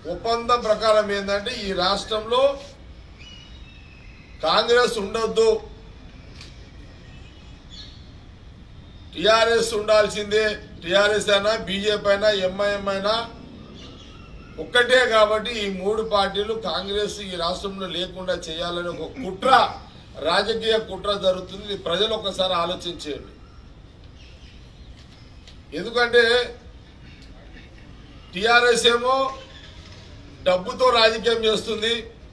ఒప్పందం ప్రకారం ఏంటంటే ఈ రాష్ట్రంలో కాంగ్రెస్ ఉండొద్దు టిఆర్ఎస్ ఉండాల్సిందే టిఆర్ఎస్ అయినా బీజేపీ అయినా ఎంఐఎం అయినా ఒక్కటే కాబట్టి ఈ మూడు పార్టీలు కాంగ్రెస్ ఈ రాష్ట్రంలో లేకుండా చేయాలని ఒక కుట్ర రాజకీయ కుట్ర జరుగుతుంది ఇది ప్రజలు ఒకసారి ఆలోచించేయండి ఎందుకంటే టిఆర్ఎస్ ఏమో డబ్బుతో రాజకీయం చేస్తుంది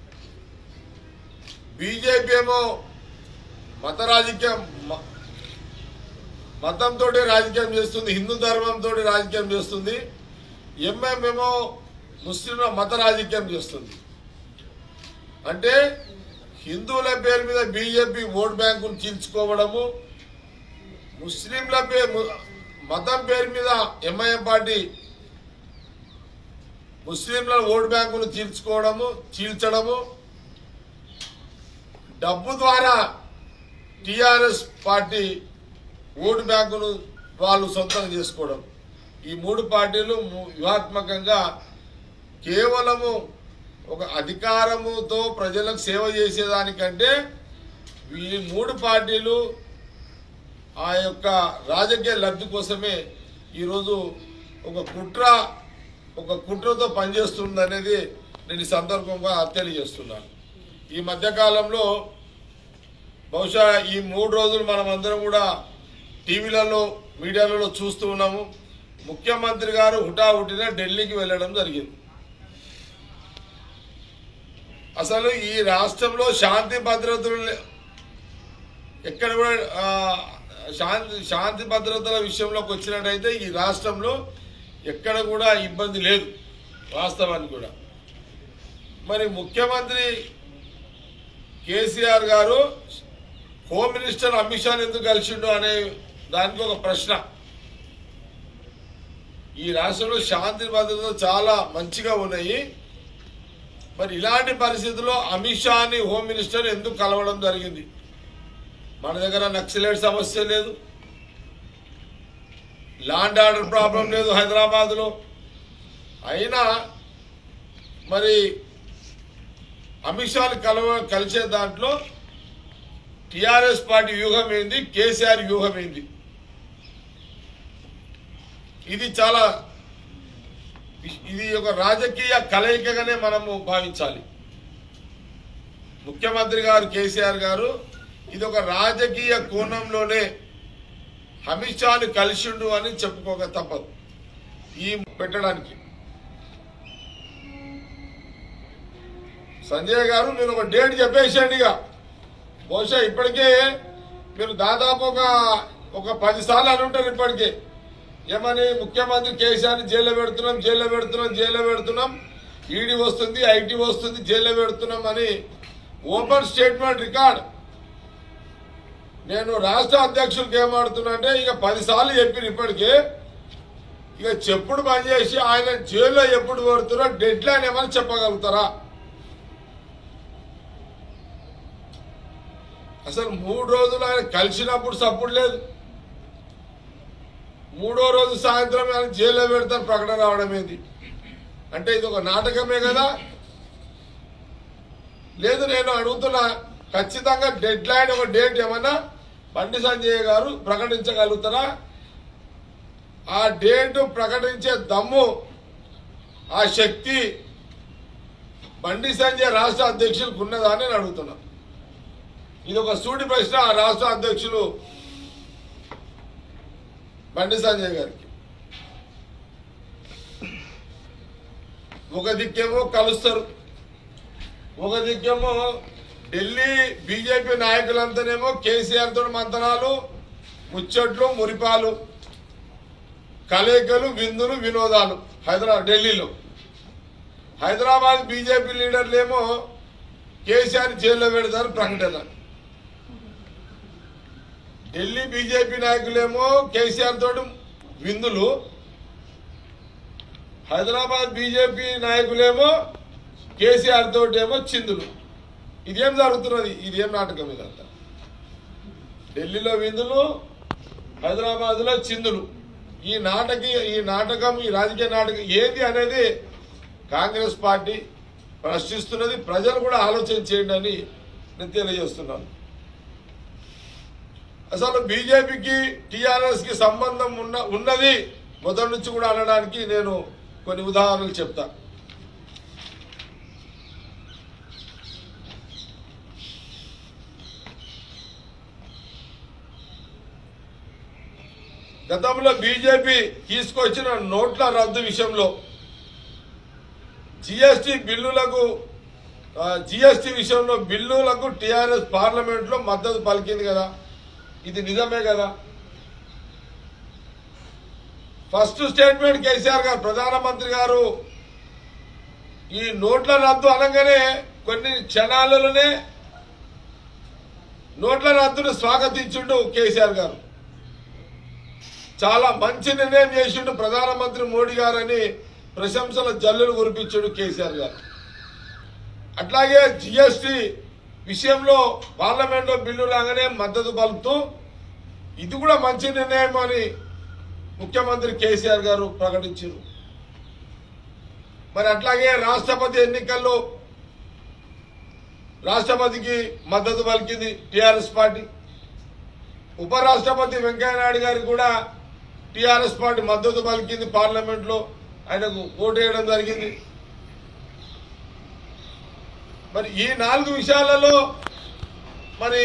బీజేపీ ఏమో మత రాజకీయం మ- మతంతో రాజకీయం చేస్తుంది హిందూ ధర్మంతో రాజకీయం చేస్తుంది ఎంఎం ఏమో ముస్లింల మత రాజకీయం చేస్తుంది అంటే హిందువుల పేరు మీద బీజేపీ ఓట్ బ్యాంకును చీల్చుకోవడము ముస్లింల పేరు మతం పేరు మీద ఎంఐఎం పార్టీ ముస్లింల ఓట్ బ్యాంకును చీల్చుకోవడము చీల్చడము డబ్బు ద్వారా టిఆర్ఎస్ పార్టీ ఓటు బ్యాంకును వాళ్ళు సొంతం చేసుకోవడం ఈ మూడు పార్టీలు ము- వ్యూహాత్మకంగా కేవలము ఒక అధికారముతో ప్రజలకు సేవ చేసేదానికంటే ఈ మూడు పార్టీలు ఆ యొక్క రాజకీయ లబ్ధి కోసమే ఈరోజు ఒక కుట్ర ఒక కుట్రతో పనిచేస్తుంది అనేది నేను ఈ సందర్భంగా తెలియజేస్తున్నాను ఈ మధ్యకాలంలో బహుశా ఈ మూడు రోజులు మనం అందరం కూడా టీవీలలో మీడియాలలో చూస్తూ ఉన్నాము ముఖ్యమంత్రి గారు హుటాహుటిన ఢిల్లీకి వెళ్ళడం జరిగింది అసలు ఈ రాష్ట్రంలో శాంతి భద్రతలు లే- ఎక్కడ కూడా ఆ, శాంతి శాంతి భద్రతల విషయంలోకి వచ్చినట్టయితే ఈ రాష్ట్రంలో ఎక్కడ కూడా ఇబ్బంది లేదు వాస్తవానికి కూడా మరి ముఖ్యమంత్రి కేసీఆర్ గారు హోమ్ మినిస్టర్ అమిత్ షాని ఎందుకు కలిసిండు అనే దానికి ఒక ప్రశ్న ఈ రాష్ట్రంలో శాంతి భద్రతలు చాలా మంచిగా ఉన్నాయి మరి ఇలాంటి పరిస్థితుల్లో అమిత్ షాని హోమ్ మినిస్టర్ ఎందుకు కలవడం జరిగింది మన దగ్గర నక్సలైట్ సమస్య లేదు ల్యాండ్ ఆర్డర్ ప్రాబ్లం లేదు హైదరాబాద్లో అయినా మరి అమిత్ షాని కలవ కలిసే దాంట్లో టిఆర్ఎస్ పార్టీ వ్యూహం ఏంది కేసీఆర్ వ్యూహం ఏంది ఇది చాలా ఇది ఒక రాజకీయ కలయికగానే మనము భావించాలి ముఖ్యమంత్రి గారు కేసీఆర్ గారు ఇది ఒక రాజకీయ కోణంలోనే అమిత్ షాని కలిసిండు అని చెప్పుకోక తప్పదు ఈ పెట్టడానికి సంజయ్ గారు మీరు ఒక డేట్ చెప్పేసేయండి ఇక బహుశా ఇప్పటికే మీరు దాదాపు ఒక ఒక పది సార్లు అని ఉంటారు ఇప్పటికే ఏమని ముఖ్యమంత్రి కేసీఆర్ని జైల్లో పెడుతున్నాం జైల్లో పెడుతున్నాం జైల్లో పెడుతున్నాం ఈడీ వస్తుంది ఐటీ వస్తుంది జైల్లో పెడుతున్నాం అని ఓపెన్ స్టేట్మెంట్ రికార్డ్ నేను రాష్ట్ర అధ్యక్షులకు ఏమాడుతున్నా అంటే ఇక పది సార్లు చెప్పిన ఇప్పటికే ఇక చెప్పుడు బంద్ చేసి ఆయన జైల్లో ఎప్పుడు పెడుతున్నా డెడ్ లైన్ ఏమని చెప్పగలుగుతారా అసలు మూడు రోజులు ఆయన కలిసినప్పుడు సప్పుడు లేదు మూడో రోజు సాయంత్రం ఆయన జైల్లో పెడతాను ప్రకటన రావడం ఏంది అంటే ఇది ఒక నాటకమే కదా లేదు నేను అడుగుతున్నా ఖచ్చితంగా డెడ్ లైన్ ఒక డేట్ ఏమన్నా బండి సంజయ్ గారు ప్రకటించగలుగుతారా ఆ డేట్ ప్రకటించే దమ్ము ఆ శక్తి బండి సంజయ్ రాష్ట్ర అధ్యక్షులకు ఉన్నదా అని నేను అడుగుతున్నా ఇది ఒక సూటి ప్రశ్న ఆ రాష్ట్ర అధ్యక్షులు బండి సంజయ్ గారికి ఒక దిక్కేమో కలుస్తారు ఒక దిక్కేమో ఢిల్లీ బీజేపీ నాయకులంతానేమో కేసీఆర్ తోటి మంతనాలు ముచ్చట్లు మురిపాలు కలయికలు విందులు వినోదాలు హైదరాబాద్ ఢిల్లీలో హైదరాబాద్ బీజేపీ లీడర్లేమో కేసీఆర్ జైల్లో పెడతారు ప్రకటన ఢిల్లీ బీజేపీ నాయకులేమో కేసీఆర్ తోటి విందులు హైదరాబాద్ బీజేపీ నాయకులేమో కేసీఆర్ తోటి ఏమో చిందులు ఇదేం జరుగుతున్నది ఇదేం నాటకం ఇదంతా ఢిల్లీలో విందులు హైదరాబాద్లో చిందులు ఈ నాటకి ఈ నాటకం ఈ రాజకీయ నాటకం ఏది అనేది కాంగ్రెస్ పార్టీ ప్రశ్నిస్తున్నది ప్రజలు కూడా ఆలోచన చేయండి అని నేను తెలియజేస్తున్నాను అసలు బీజేపీకి టీఆర్ఎస్ కి సంబంధం ఉన్న ఉన్నది మొదటి నుంచి కూడా అనడానికి నేను కొన్ని ఉదాహరణలు చెప్తా గతంలో బీజేపీ తీసుకొచ్చిన నోట్ల రద్దు విషయంలో జిఎస్టి బిల్లులకు జిఎస్టి విషయంలో బిల్లులకు టిఆర్ఎస్ పార్లమెంట్ లో మద్దతు పలికింది కదా ఇది నిజమే కదా ఫస్ట్ స్టేట్మెంట్ కేసీఆర్ గారు ప్రధానమంత్రి గారు ఈ నోట్ల రద్దు అనగానే కొన్ని క్షణాలలోనే నోట్ల రద్దును స్వాగతించుండు కేసీఆర్ గారు చాలా మంచి నిర్ణయం చేసిండు ప్రధానమంత్రి మోడీ గారని ప్రశంసల జల్లులు కురిపించాడు కేసీఆర్ గారు అట్లాగే జిఎస్టి విషయంలో పార్లమెంట్లో బిల్లు లాగానే మద్దతు పలుకుతూ ఇది కూడా మంచి నిర్ణయం అని ముఖ్యమంత్రి కేసీఆర్ గారు ప్రకటించారు మరి అట్లాగే రాష్ట్రపతి ఎన్నికల్లో రాష్ట్రపతికి మద్దతు పలికింది టిఆర్ఎస్ పార్టీ ఉపరాష్ట్రపతి వెంకయ్యనాయుడు గారికి కూడా టిఆర్ఎస్ పార్టీ మద్దతు పలికింది పార్లమెంట్ లో ఆయనకు ఓటు వేయడం జరిగింది మరి ఈ నాలుగు విషయాలలో మరి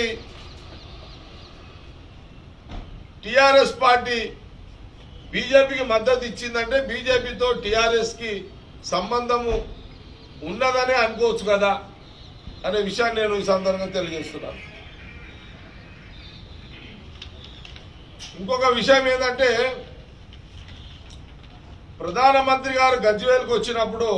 టిఆర్ఎస్ పార్టీ బీజేపీకి మద్దతు ఇచ్చిందంటే బీజేపీతో టిఆర్ఎస్ కి సంబంధము ఉన్నదనే అనుకోవచ్చు కదా అనే విషయాన్ని నేను ఈ సందర్భంగా తెలియజేస్తున్నాను ఇంకొక విషయం ఏంటంటే ప్రధానమంత్రి గారు గజ్వేల్కి వచ్చినప్పుడు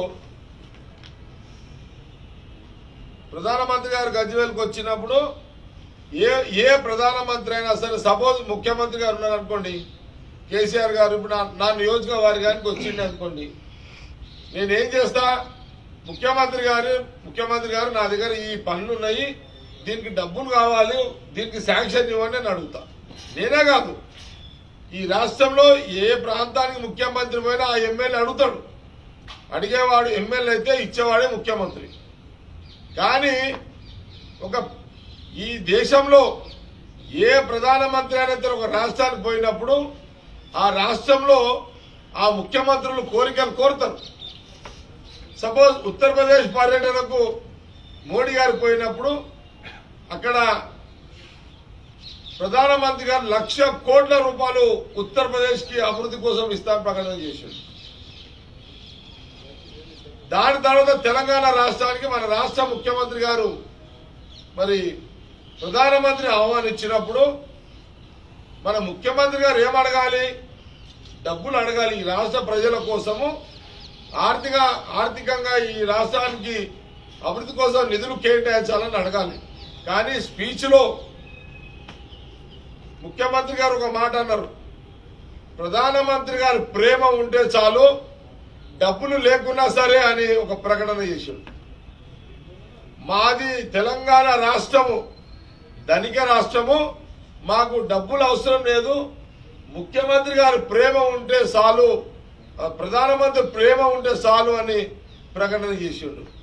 ప్రధానమంత్రి గారు గజ్వేల్కి వచ్చినప్పుడు ఏ ఏ ప్రధానమంత్రి అయినా సరే సపోజ్ ముఖ్యమంత్రి గారు ఉన్నారు అనుకోండి కేసీఆర్ గారు ఇప్పుడు నా నా నియోజకవర్గానికి వచ్చింది అనుకోండి నేనేం చేస్తా ముఖ్యమంత్రి గారు ముఖ్యమంత్రి గారు నా దగ్గర ఈ పనులు ఉన్నాయి దీనికి డబ్బులు కావాలి దీనికి శాంక్షన్ ఇవ్వండి అని అడుగుతా నేనే కాదు ఈ రాష్ట్రంలో ఏ ప్రాంతానికి ముఖ్యమంత్రి పోయినా ఆ ఎమ్మెల్యే అడుగుతాడు అడిగేవాడు ఎమ్మెల్యే అయితే ఇచ్చేవాడే ముఖ్యమంత్రి కానీ ఒక ఈ దేశంలో ఏ ప్రధానమంత్రి అయినా ఒక రాష్ట్రానికి పోయినప్పుడు ఆ రాష్ట్రంలో ఆ ముఖ్యమంత్రులు కోరికలు కోరుతారు సపోజ్ ఉత్తరప్రదేశ్ పర్యటనకు మోడీ గారు పోయినప్పుడు అక్కడ ప్రధానమంత్రి గారు లక్ష కోట్ల రూపాయలు ఉత్తరప్రదేశ్ కి అభివృద్ధి కోసం ఇస్తామని ప్రకటన చేశారు దాని తర్వాత తెలంగాణ రాష్ట్రానికి మన రాష్ట్ర ముఖ్యమంత్రి గారు మరి ప్రధానమంత్రి ఆహ్వానించినప్పుడు మన ముఖ్యమంత్రి గారు ఏం అడగాలి డబ్బులు అడగాలి ఈ రాష్ట్ర ప్రజల కోసము ఆర్థిక ఆర్థికంగా ఈ రాష్ట్రానికి అభివృద్ధి కోసం నిధులు కేటాయించాలని అడగాలి కానీ స్పీచ్లో ముఖ్యమంత్రి గారు ఒక మాట అన్నారు ప్రధానమంత్రి గారు ప్రేమ ఉంటే చాలు డబ్బులు లేకున్నా సరే అని ఒక ప్రకటన చేశాడు మాది తెలంగాణ రాష్ట్రము ధనిక రాష్ట్రము మాకు డబ్బులు అవసరం లేదు ముఖ్యమంత్రి గారు ప్రేమ ఉంటే చాలు ఆ ప్రధానమంత్రి ప్రేమ ఉంటే చాలు అని ప్రకటన చేసిండు